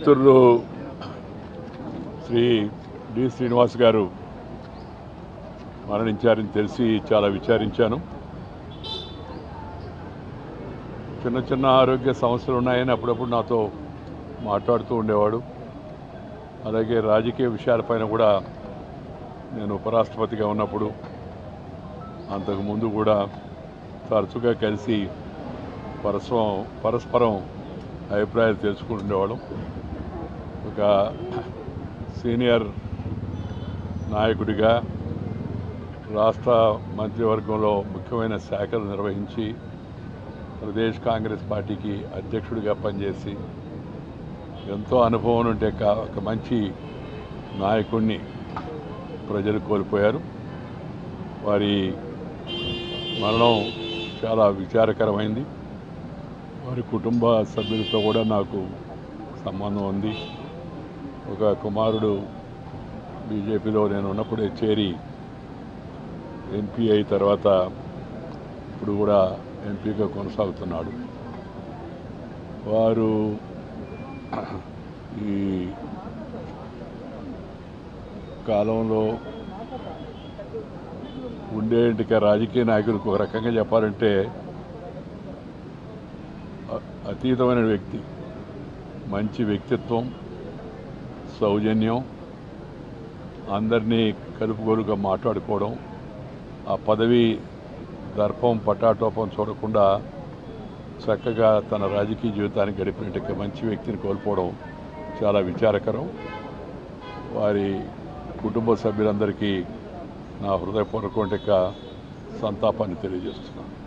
మిత్రులు శ్రీ డి శ్రీనివాస్ గారు మరణించారని తెలిసి చాలా విచారించాను చిన్న చిన్న ఆరోగ్య సమస్యలు ఉన్నాయని అప్పుడప్పుడు నాతో మాట్లాడుతూ ఉండేవాడు అలాగే రాజకీయ విషయాలపైన కూడా నేను ఉపరాష్ట్రపతిగా ఉన్నప్పుడు అంతకుముందు కూడా తరచుగా కలిసి పరస్పరం పరస్పరం అభిప్రాయాలు తెలుసుకుంటుండేవాళ్ళం ఒక సీనియర్ నాయకుడిగా రాష్ట్ర మంత్రివర్గంలో ముఖ్యమైన శాఖలు నిర్వహించి ప్రదేశ్ కాంగ్రెస్ పార్టీకి అధ్యక్షుడిగా పనిచేసి ఎంతో అనుభవం ఉంటే కా- ఒక మంచి నాయకుడిని ప్రజలు కోల్పోయారు వారి మరణం చాలా విచారకరమైంది వారి కుటుంబ సభ్యులతో కూడా నాకు సంబంధం ఉంది ఒక కుమారుడు బీజేపీలో నేను ఉన్నప్పుడే చేరి ఎంపీ అయిన తర్వాత ఇప్పుడు కూడా ఎంపీగా కొనసాగుతున్నాడు వారు ఈ కాలంలో ఉండేటిక రాజకీయ నాయకులకు ఒక రకంగా చెప్పాలంటే అ- అతీతమైన వ్యక్తి మంచి వ్యక్తిత్వం సౌజన్యం అందరినీ కలుపుగోలుగా మాట్లాడుకోవడం ఆ పదవి దర్పం పటాటోపం చూడకుండా చక్కగా తన రాజకీయ జీవితాన్ని గడిపినట్టు మంచి వ్యక్తిని కోల్పోవడం చాలా విచారకరం వారి కుటుంబ సభ్యులందరికీ నా హృదయపూర్వక సంతాపాన్ని తెలియజేస్తున్నాను